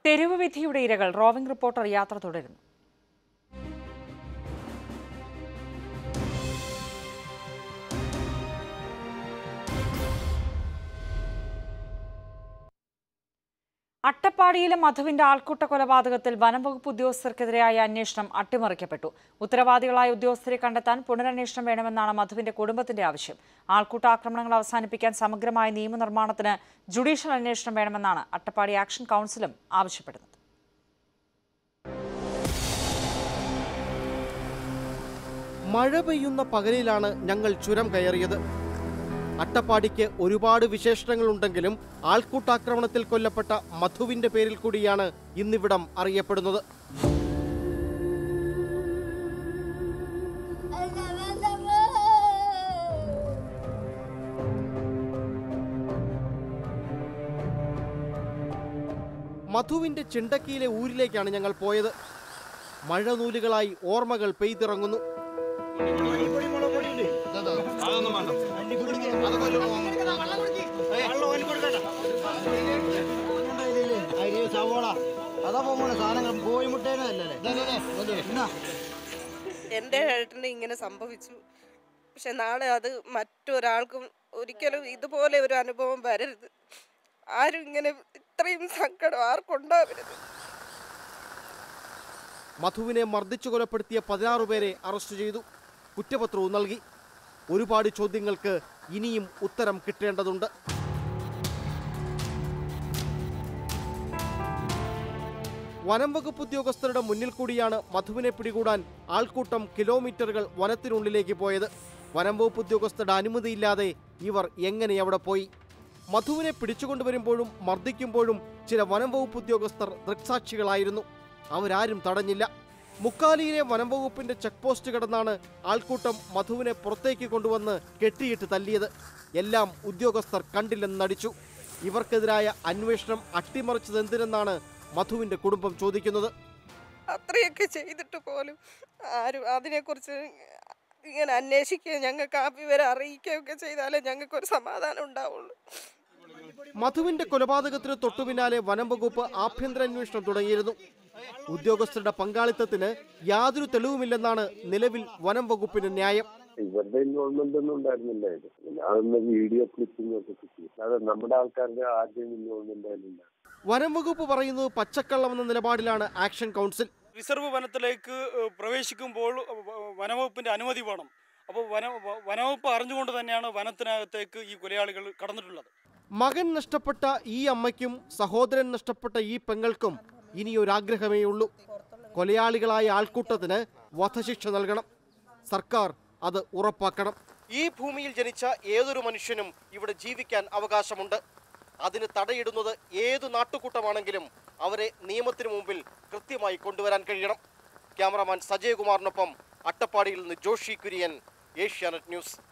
തെരുവ് വിധിയുടെ ഇരകൾ റോവിംഗ് റിപ്പോർട്ടർ യാത്ര തുടരുന്നു അട്ടപ്പാടിയിലെ മധുവിന്റെ ആൾക്കൂട്ട കൊലപാതകത്തിൽ വനംവകുപ്പ് ഉദ്യോഗസ്ഥർക്കെതിരായ അന്വേഷണം അട്ടിമറിക്കപ്പെട്ടു ഉത്തരവാദികളായ ഉദ്യോഗസ്ഥരെ കണ്ടെത്താൻ പുനരന്വേഷണം വേണമെന്നാണ് മധുവിന്റെ കുടുംബത്തിന്റെ ആവശ്യം ആൾക്കൂട്ട ആക്രമണങ്ങൾ അവസാനിപ്പിക്കാൻ സമഗ്രമായ നിയമനിർമ്മാണത്തിന് ജുഡീഷ്യൽ അന്വേഷണം വേണമെന്നാണ് അട്ടപ്പാടി ആക്ഷൻ കൗൺസിലും ആവശ്യപ്പെടുന്നത് മഴ പെയ്യുന്ന പകലിലാണ് ഞങ്ങൾ ചുരം കയറിയത് അട്ടപ്പാടിക്ക് ഒരുപാട് വിശേഷണങ്ങളുണ്ടെങ്കിലും ആൾക്കൂട്ടാക്രമണത്തിൽ കൊല്ലപ്പെട്ട മധുവിന്റെ പേരിൽ കൂടിയാണ് ഇന്നിവിടം അറിയപ്പെടുന്നത് മധുവിന്റെ ചിണ്ടക്കിയിലെ ഊരിലേക്കാണ് ഞങ്ങൾ പോയത് മഴനൂലുകളായി ഓർമ്മകൾ പെയ്തിറങ്ങുന്നു അരി സവോള അതാ പോകുമ്പോൾ സാധനങ്ങൾ കോഴിമുട്ടേനല്ലേ എൻ്റെ ഏട്ടന് ഇങ്ങനെ സംഭവിച്ചു പക്ഷെ നാളെ അത് മറ്റൊരാൾക്കും ഒരിക്കലും ഇതുപോലെ ഒരു അനുഭവം വരരുത് ആരും ഇങ്ങനെ ഇത്രയും സങ്കടം ആർക്കുണ്ടാവരുത് മധുവിനെ മർദ്ദിച്ചു കൊലപ്പെടുത്തിയ പതിനാറ് പേരെ അറസ്റ്റ് ചെയ്തു കുറ്റപത്രവും നൽകി ഒരുപാട് ചോദ്യങ്ങൾക്ക് ഇനിയും ഉത്തരം കിട്ടേണ്ടതുണ്ട് വനം വകുപ്പ് ഉദ്യോഗസ്ഥരുടെ മുന്നിൽ കൂടിയാണ് മധുവിനെ പിടികൂടാൻ ആൾക്കൂട്ടം കിലോമീറ്ററുകൾ വനത്തിനുള്ളിലേക്ക് പോയത് വനം വകുപ്പ് ഉദ്യോഗസ്ഥരുടെ അനുമതിയില്ലാതെ ഇവർ എങ്ങനെ അവിടെ പോയി മധുവിനെ പിടിച്ചുകൊണ്ടുവരുമ്പോഴും മർദ്ദിക്കുമ്പോഴും ചില വനം വകുപ്പ് ഉദ്യോഗസ്ഥർ ദൃക്സാക്ഷികളായിരുന്നു അവരാരും തടഞ്ഞില്ല മുക്കാലിയിലെ വനം വകുപ്പിന്റെ ചെക്ക് പോസ്റ്റ് കടന്നാണ് ആൾക്കൂട്ടം മധുവിനെ പുറത്തേക്ക് കൊണ്ടുവന്ന് കെട്ടിയിട്ട് തല്ലിയത് എല്ലാം ഉദ്യോഗസ്ഥർ കണ്ടില്ലെന്ന് നടിച്ചു ഇവർക്കെതിരായ അന്വേഷണം അട്ടിമറിച്ചത് എന്തിനെന്നാണ് മധുവിന്റെ കുടുംബം ചോദിക്കുന്നത് അത്രയൊക്കെ ചെയ്തിട്ട് പോലും ആരും അതിനെക്കുറിച്ച് ഇങ്ങനെ അന്വേഷിക്കുകയും ഞങ്ങൾക്ക് ആ വിവരം അറിയിക്കുകയൊക്കെ ചെയ്താലേ ഞങ്ങൾക്കൊരു സമാധാനം ഉണ്ടാവുള്ളൂ മധുവിന്റെ കൊലപാതകത്തിന് തൊട്ടുപിന്നാലെ വനം വകുപ്പ് ആഭ്യന്തര അന്വേഷണം തുടങ്ങിയിരുന്നു ഉദ്യോഗസ്ഥരുടെ പങ്കാളിത്തത്തിന് യാതൊരു തെളിവുമില്ലെന്നാണ് നിലവിൽ വനം വകുപ്പിന്റെ ന്യായം ഇവരുടെ ഇൻവോൾവ്മെന്റ് ഒന്നും ഉണ്ടായിരുന്നില്ല ഇത് ഞാനൊന്ന് വീഡിയോ ക്ലിപ്പിംഗ് ഒക്കെ കിട്ടി അതെ നമ്മുടെ ആൾക്കാരുടെ ആദ്യം ഇൻവോൾവ്മെന്റ് അതിലില്ല വനം വകുപ്പ് പറയുന്നത് പച്ചക്കള്ളം എന്ന നിലപാടിലാണ് ആക്ഷൻ കൗൺസിൽ റിസർവ് വനത്തിലേക്ക് ഏഹ്, പ്രവേശിക്കുമ്പോൾ വ- വനവകുപ്പിന്റെ അനുമതി വേണം അപ്പോൾ വന വ- വനവകുപ്പ് അറിഞ്ഞുകൊണ്ട് തന്നെയാണ് വനത്തിനകത്തേക്ക് ഈ കൊലയാളികൾ കടന്നിട്ടുള്ളത് മകൻ നഷ്ടപ്പെട്ട ഈ അമ്മയ്ക്കും സഹോദരൻ നഷ്ടപ്പെട്ട ഈ പെങ്ങൾക്കും ഇനിയൊരാഗ്രഹമേ ഉള്ളൂ കൊലയാളികളായ ആൾക്കൂട്ടത്തിന് വധശിക്ഷ നൽകണം സർക്കാർ അത് ഉറപ്പാക്കണം ഈ ഭൂമിയിൽ ജനിച്ച ഏതൊരു മനുഷ്യനും ഇവിടെ ജീവിക്കാൻ അവകാശമുണ്ട് അതിന് തടയിടുന്നത് ഏതു നാട്ടുകൂട്ടമാണെങ്കിലും അവരെ നിയമത്തിന് മുമ്പിൽ കൃത്യമായി കൊണ്ടുവരാൻ കഴിയണം ക്യാമറാമാൻ സജയകുമാറിനൊപ്പം അട്ടപ്പാടിയിൽ നിന്ന് ജോഷി കുര്യൻ ഏഷ്യാനെറ്റ് ന്യൂസ്